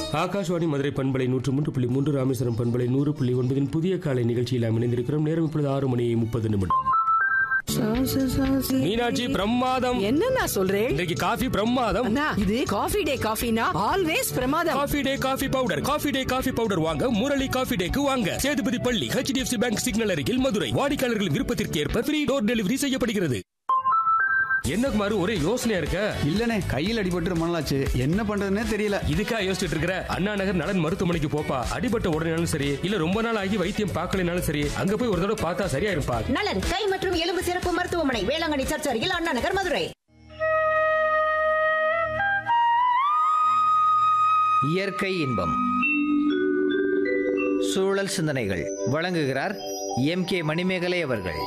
ஆகாஷ்வாணி மதுரை பண்பலை நூற்று மூன்று புள்ளி மூன்று ராமேஸ்வரம் பண்பலை நூறு புள்ளி ஒன்பதின் புதிய காலை நிகழ்ச்சியில் நாம் இணைந்திருக்கிறோம் நேரம் இப்பொழுது ஆறு மணி முப்பது நிமிடம் மீனாட்சி பிரமாதம் என்னண்ணா சொல்றேன் இன்றைக்கு காஃபி பிரமாதம் அண்ணா இது காஃபி டே காஃபினா ஆல்வேஸ் பிரமாதம் Coffee Day coffee powder Coffee Day coffee powder வாங்க முரளி காஃபி டேக்கு வாங்க சேதுபதி பள்ளி ஹெச்டிஎஃப்சி பேங்க் சிக்னல் அருகில் மதுரை வாடிக்கையாளர்கள் விருப்பத்திற்கு ஏற்ப ஃப்ரீ டோர் டெலிவரி செய்யப்படுகிறது என்ன குமாரு ஒரே யோசனையா இருக்க இல்லனே கையில் அடிபட்டு ரொம்ப நாளாச்சு என்ன பண்றதுன்னே தெரியல இதுக்கா யோசிச்சுட்டு இருக்கிற அண்ணா நகர் நலன் மருத்துவமனைக்கு போப்பா அடிபட்ட உடனேனாலும் சரி இல்ல ரொம்ப நாள் ஆகி வைத்தியம் பார்க்கலனாலும் சரி அங்க போய் ஒரு தடவை பார்த்தா சரியா இருப்பா நலன் கை மற்றும் எலும்பு சிறப்பு மருத்துவமனை வேளாங்கண்ணி சர்ச் அருகில் அண்ணா நகர் மதுரை இயற்கை இன்பம் சூழல் சிந்தனைகள் வழங்குகிறார் எம் கே மணிமேகலை அவர்கள்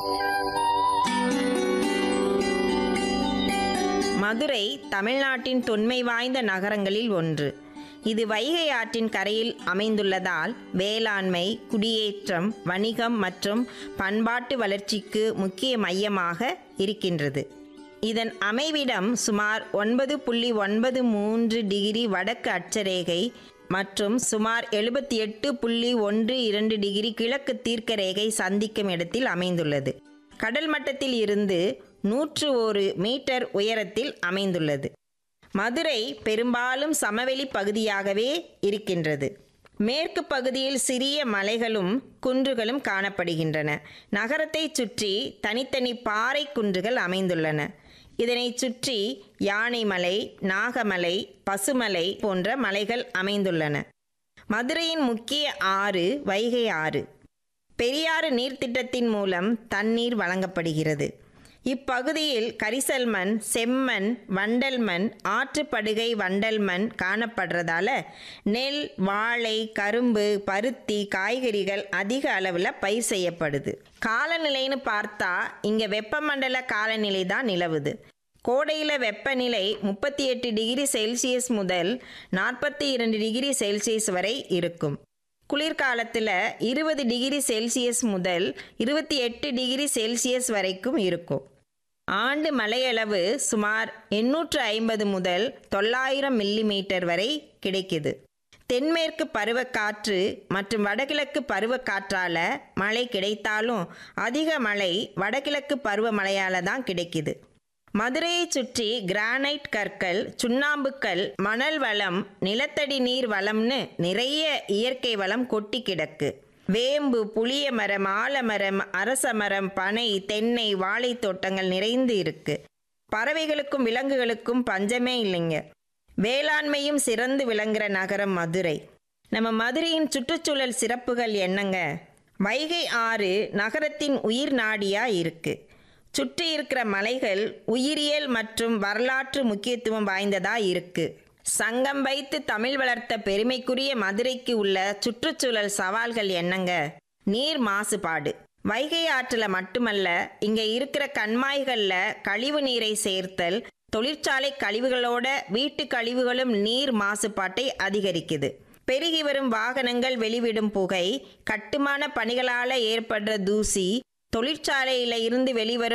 மதுரை தமிழ்நாட்டின் தொன்மை வாய்ந்த நகரங்களில் ஒன்று இது வைகை ஆற்றின் கரையில் அமைந்துள்ளதால் வேளாண்மை குடியேற்றம் வணிகம் மற்றும் பண்பாட்டு வளர்ச்சிக்கு முக்கிய மையமாக இருக்கின்றது இதன் அமைவிடம் சுமார் ஒன்பது புள்ளி ஒன்பது மூன்று டிகிரி வடக்கு அட்சரேகை மற்றும் சுமார் எழுபத்தி எட்டு புள்ளி ஒன்று இரண்டு டிகிரி கிழக்கு தீர்க்கரேகை சந்திக்கும் இடத்தில் அமைந்துள்ளது கடல் மட்டத்தில் இருந்து நூற்று ஒரு மீட்டர் உயரத்தில் அமைந்துள்ளது மதுரை பெரும்பாலும் சமவெளி பகுதியாகவே இருக்கின்றது மேற்கு பகுதியில் சிறிய மலைகளும் குன்றுகளும் காணப்படுகின்றன நகரத்தை சுற்றி தனித்தனி பாறை குன்றுகள் அமைந்துள்ளன இதனை சுற்றி யானைமலை நாகமலை பசுமலை போன்ற மலைகள் அமைந்துள்ளன மதுரையின் முக்கிய ஆறு வைகை ஆறு பெரியாறு நீர்த்திட்டத்தின் மூலம் தண்ணீர் வழங்கப்படுகிறது இப்பகுதியில் கரிசல் மண் செம்மண் வண்டல் மண் ஆற்றுப்படுகை வண்டல் மண் காணப்படுறதால நெல் வாழை கரும்பு பருத்தி காய்கறிகள் அதிக அளவில் பயிர் செய்யப்படுது காலநிலைன்னு பார்த்தா இங்கே வெப்பமண்டல காலநிலை தான் நிலவுது கோடையில் வெப்பநிலை முப்பத்தி எட்டு டிகிரி செல்சியஸ் முதல் நாற்பத்தி இரண்டு டிகிரி செல்சியஸ் வரை இருக்கும் குளிர்காலத்தில் இருபது டிகிரி செல்சியஸ் முதல் இருபத்தி எட்டு டிகிரி செல்சியஸ் வரைக்கும் இருக்கும் ஆண்டு மழையளவு சுமார் எண்ணூற்று ஐம்பது முதல் தொள்ளாயிரம் மில்லிமீட்டர் வரை கிடைக்குது தென்மேற்கு பருவக்காற்று மற்றும் வடகிழக்கு பருவக்காற்றால மழை கிடைத்தாலும் அதிக மழை வடகிழக்கு பருவமழையால தான் கிடைக்குது மதுரையை சுற்றி கிரானைட் கற்கள் சுண்ணாம்புக்கல் மணல் வளம் நிலத்தடி நீர் வளம்னு நிறைய இயற்கை வளம் கொட்டி கிடக்கு வேம்பு புளிய மரம் ஆலமரம் அரச மரம் பனை தென்னை வாழைத் தோட்டங்கள் நிறைந்து இருக்கு பறவைகளுக்கும் விலங்குகளுக்கும் பஞ்சமே இல்லைங்க வேளாண்மையும் சிறந்து விளங்குற நகரம் மதுரை நம்ம மதுரையின் சுற்றுச்சூழல் சிறப்புகள் என்னங்க வைகை ஆறு நகரத்தின் உயிர் நாடியா இருக்கு சுற்றி இருக்கிற மலைகள் உயிரியல் மற்றும் வரலாற்று முக்கியத்துவம் வாய்ந்ததா இருக்கு சங்கம் வைத்து தமிழ் வளர்த்த பெருமைக்குரிய மதுரைக்கு உள்ள சுற்றுச்சூழல் சவால்கள் என்னங்க நீர் மாசுபாடு வைகை ஆற்றுல மட்டுமல்ல இங்க இருக்கிற கண்மாய்கள்ல கழிவு நீரை சேர்த்தல் தொழிற்சாலை கழிவுகளோட வீட்டு கழிவுகளும் நீர் மாசுபாட்டை அதிகரிக்குது பெருகி வரும் வாகனங்கள் வெளிவிடும் புகை கட்டுமான பணிகளால ஏற்படுற தூசி தொழிற்சாலையில இருந்து வெளிவரும்